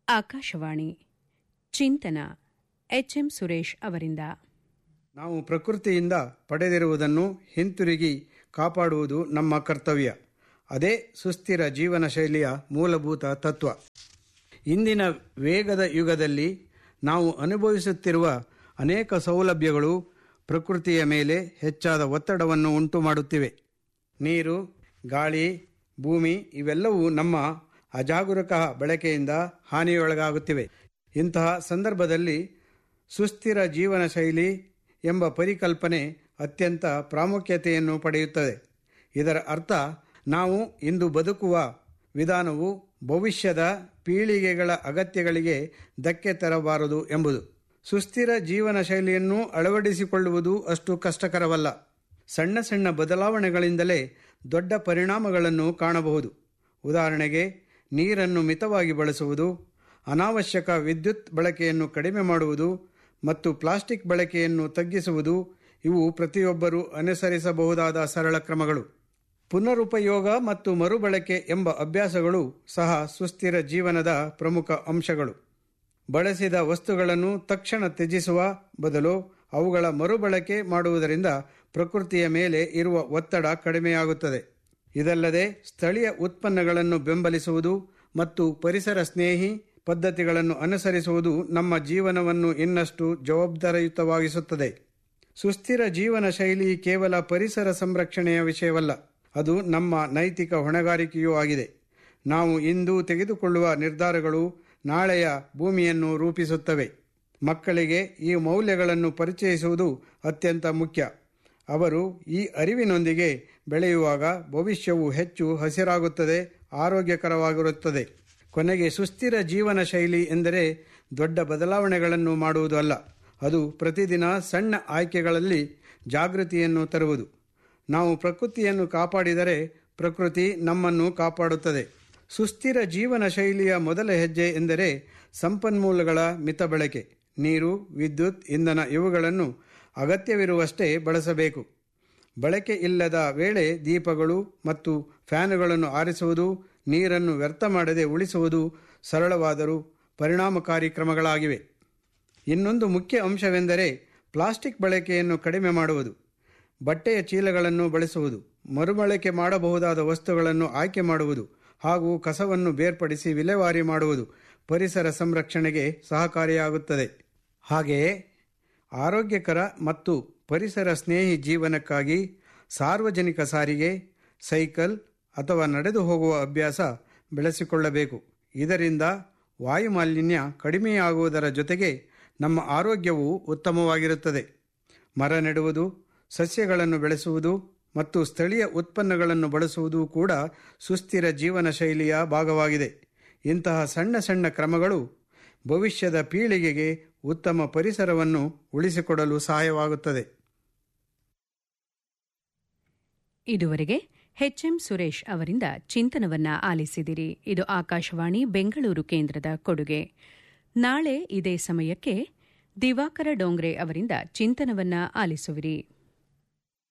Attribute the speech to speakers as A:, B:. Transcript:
A: ಆಕಾಶವಾಣಿ ಚಿಂತನ ಎಚ್ಎಂ ಸುರೇಶ್ ಅವರಿಂದ
B: ನಾವು ಪ್ರಕೃತಿಯಿಂದ ಪಡೆದಿರುವುದನ್ನು ಹಿಂತಿರುಗಿ ಕಾಪಾಡುವುದು ನಮ್ಮ ಕರ್ತವ್ಯ ಅದೇ ಸುಸ್ಥಿರ ಜೀವನ ಶೈಲಿಯ ಮೂಲಭೂತ ತತ್ವ ಇಂದಿನ ವೇಗದ ಯುಗದಲ್ಲಿ ನಾವು ಅನುಭವಿಸುತ್ತಿರುವ ಅನೇಕ ಸೌಲಭ್ಯಗಳು ಪ್ರಕೃತಿಯ ಮೇಲೆ ಹೆಚ್ಚಾದ ಒತ್ತಡವನ್ನು ಉಂಟು ಮಾಡುತ್ತಿವೆ ನೀರು ಗಾಳಿ ಭೂಮಿ ಇವೆಲ್ಲವೂ ನಮ್ಮ ಅಜಾಗರೂಕ ಬಳಕೆಯಿಂದ ಹಾನಿಯೊಳಗಾಗುತ್ತಿವೆ ಇಂತಹ ಸಂದರ್ಭದಲ್ಲಿ ಸುಸ್ಥಿರ ಜೀವನ ಶೈಲಿ ಎಂಬ ಪರಿಕಲ್ಪನೆ ಅತ್ಯಂತ ಪ್ರಾಮುಖ್ಯತೆಯನ್ನು ಪಡೆಯುತ್ತದೆ ಇದರ ಅರ್ಥ ನಾವು ಇಂದು ಬದುಕುವ ವಿಧಾನವು ಭವಿಷ್ಯದ ಪೀಳಿಗೆಗಳ ಅಗತ್ಯಗಳಿಗೆ ಧಕ್ಕೆ ತರಬಾರದು ಎಂಬುದು ಸುಸ್ಥಿರ ಜೀವನ ಶೈಲಿಯನ್ನು ಅಳವಡಿಸಿಕೊಳ್ಳುವುದು ಅಷ್ಟು ಕಷ್ಟಕರವಲ್ಲ ಸಣ್ಣ ಸಣ್ಣ ಬದಲಾವಣೆಗಳಿಂದಲೇ ದೊಡ್ಡ ಪರಿಣಾಮಗಳನ್ನು ಕಾಣಬಹುದು ಉದಾಹರಣೆಗೆ ನೀರನ್ನು ಮಿತವಾಗಿ ಬಳಸುವುದು ಅನಾವಶ್ಯಕ ವಿದ್ಯುತ್ ಬಳಕೆಯನ್ನು ಕಡಿಮೆ ಮಾಡುವುದು ಮತ್ತು ಪ್ಲಾಸ್ಟಿಕ್ ಬಳಕೆಯನ್ನು ತಗ್ಗಿಸುವುದು ಇವು ಪ್ರತಿಯೊಬ್ಬರೂ ಅನುಸರಿಸಬಹುದಾದ ಸರಳ ಕ್ರಮಗಳು ಪುನರುಪಯೋಗ ಮತ್ತು ಮರುಬಳಕೆ ಎಂಬ ಅಭ್ಯಾಸಗಳು ಸಹ ಸುಸ್ಥಿರ ಜೀವನದ ಪ್ರಮುಖ ಅಂಶಗಳು ಬಳಸಿದ ವಸ್ತುಗಳನ್ನು ತಕ್ಷಣ ತ್ಯಜಿಸುವ ಬದಲು ಅವುಗಳ ಮರುಬಳಕೆ ಮಾಡುವುದರಿಂದ ಪ್ರಕೃತಿಯ ಮೇಲೆ ಇರುವ ಒತ್ತಡ ಕಡಿಮೆಯಾಗುತ್ತದೆ ಇದಲ್ಲದೆ ಸ್ಥಳೀಯ ಉತ್ಪನ್ನಗಳನ್ನು ಬೆಂಬಲಿಸುವುದು ಮತ್ತು ಪರಿಸರ ಸ್ನೇಹಿ ಪದ್ಧತಿಗಳನ್ನು ಅನುಸರಿಸುವುದು ನಮ್ಮ ಜೀವನವನ್ನು ಇನ್ನಷ್ಟು ಜವಾಬ್ದಾರಿಯುತವಾಗಿಸುತ್ತದೆ ಸುಸ್ಥಿರ ಜೀವನ ಶೈಲಿ ಕೇವಲ ಪರಿಸರ ಸಂರಕ್ಷಣೆಯ ವಿಷಯವಲ್ಲ ಅದು ನಮ್ಮ ನೈತಿಕ ಹೊಣೆಗಾರಿಕೆಯೂ ಆಗಿದೆ ನಾವು ಇಂದು ತೆಗೆದುಕೊಳ್ಳುವ ನಿರ್ಧಾರಗಳು ನಾಳೆಯ ಭೂಮಿಯನ್ನು ರೂಪಿಸುತ್ತವೆ ಮಕ್ಕಳಿಗೆ ಈ ಮೌಲ್ಯಗಳನ್ನು ಪರಿಚಯಿಸುವುದು ಅತ್ಯಂತ ಮುಖ್ಯ ಅವರು ಈ ಅರಿವಿನೊಂದಿಗೆ ಬೆಳೆಯುವಾಗ ಭವಿಷ್ಯವು ಹೆಚ್ಚು ಹಸಿರಾಗುತ್ತದೆ ಆರೋಗ್ಯಕರವಾಗಿರುತ್ತದೆ ಕೊನೆಗೆ ಸುಸ್ಥಿರ ಜೀವನ ಶೈಲಿ ಎಂದರೆ ದೊಡ್ಡ ಬದಲಾವಣೆಗಳನ್ನು ಮಾಡುವುದು ಅಲ್ಲ ಅದು ಪ್ರತಿದಿನ ಸಣ್ಣ ಆಯ್ಕೆಗಳಲ್ಲಿ ಜಾಗೃತಿಯನ್ನು ತರುವುದು ನಾವು ಪ್ರಕೃತಿಯನ್ನು ಕಾಪಾಡಿದರೆ ಪ್ರಕೃತಿ ನಮ್ಮನ್ನು ಕಾಪಾಡುತ್ತದೆ ಸುಸ್ಥಿರ ಜೀವನ ಶೈಲಿಯ ಮೊದಲ ಹೆಜ್ಜೆ ಎಂದರೆ ಸಂಪನ್ಮೂಲಗಳ ಮಿತ ಬಳಕೆ ನೀರು ವಿದ್ಯುತ್ ಇಂಧನ ಇವುಗಳನ್ನು ಅಗತ್ಯವಿರುವಷ್ಟೇ ಬಳಸಬೇಕು ಬಳಕೆ ಇಲ್ಲದ ವೇಳೆ ದೀಪಗಳು ಮತ್ತು ಫ್ಯಾನುಗಳನ್ನು ಆರಿಸುವುದು ನೀರನ್ನು ವ್ಯರ್ಥ ಮಾಡದೆ ಉಳಿಸುವುದು ಸರಳವಾದರೂ ಪರಿಣಾಮಕಾರಿ ಕ್ರಮಗಳಾಗಿವೆ ಇನ್ನೊಂದು ಮುಖ್ಯ ಅಂಶವೆಂದರೆ ಪ್ಲಾಸ್ಟಿಕ್ ಬಳಕೆಯನ್ನು ಕಡಿಮೆ ಮಾಡುವುದು ಬಟ್ಟೆಯ ಚೀಲಗಳನ್ನು ಬಳಸುವುದು ಮರುಬಳಕೆ ಮಾಡಬಹುದಾದ ವಸ್ತುಗಳನ್ನು ಆಯ್ಕೆ ಮಾಡುವುದು ಹಾಗೂ ಕಸವನ್ನು ಬೇರ್ಪಡಿಸಿ ವಿಲೇವಾರಿ ಮಾಡುವುದು ಪರಿಸರ ಸಂರಕ್ಷಣೆಗೆ ಸಹಕಾರಿಯಾಗುತ್ತದೆ ಹಾಗೆಯೇ ಆರೋಗ್ಯಕರ ಮತ್ತು ಪರಿಸರ ಸ್ನೇಹಿ ಜೀವನಕ್ಕಾಗಿ ಸಾರ್ವಜನಿಕ ಸಾರಿಗೆ ಸೈಕಲ್ ಅಥವಾ ನಡೆದು ಹೋಗುವ ಅಭ್ಯಾಸ ಬೆಳೆಸಿಕೊಳ್ಳಬೇಕು ಇದರಿಂದ ವಾಯುಮಾಲಿನ್ಯ ಕಡಿಮೆಯಾಗುವುದರ ಜೊತೆಗೆ ನಮ್ಮ ಆರೋಗ್ಯವು ಉತ್ತಮವಾಗಿರುತ್ತದೆ ಮರ ನೆಡುವುದು ಸಸ್ಯಗಳನ್ನು ಬೆಳೆಸುವುದು ಮತ್ತು ಸ್ಥಳೀಯ ಉತ್ಪನ್ನಗಳನ್ನು ಬಳಸುವುದು ಕೂಡ ಸುಸ್ಥಿರ ಜೀವನ ಶೈಲಿಯ ಭಾಗವಾಗಿದೆ ಇಂತಹ ಸಣ್ಣ ಸಣ್ಣ ಕ್ರಮಗಳು ಭವಿಷ್ಯದ ಪೀಳಿಗೆಗೆ ಉತ್ತಮ ಪರಿಸರವನ್ನು ಉಳಿಸಿಕೊಡಲು ಸಹಾಯವಾಗುತ್ತದೆ
A: ಇದುವರೆಗೆ ಎಚ್ಎಂ ಸುರೇಶ್ ಅವರಿಂದ ಚಿಂತನವನ್ನ ಆಲಿಸಿದಿರಿ ಇದು ಆಕಾಶವಾಣಿ ಬೆಂಗಳೂರು ಕೇಂದ್ರದ ಕೊಡುಗೆ ನಾಳೆ ಇದೇ ಸಮಯಕ್ಕೆ ದಿವಾಕರ ಡೋಂಗ್ರೆ ಅವರಿಂದ ಚಿಂತನವನ್ನ ಆಲಿಸುವಿರಿ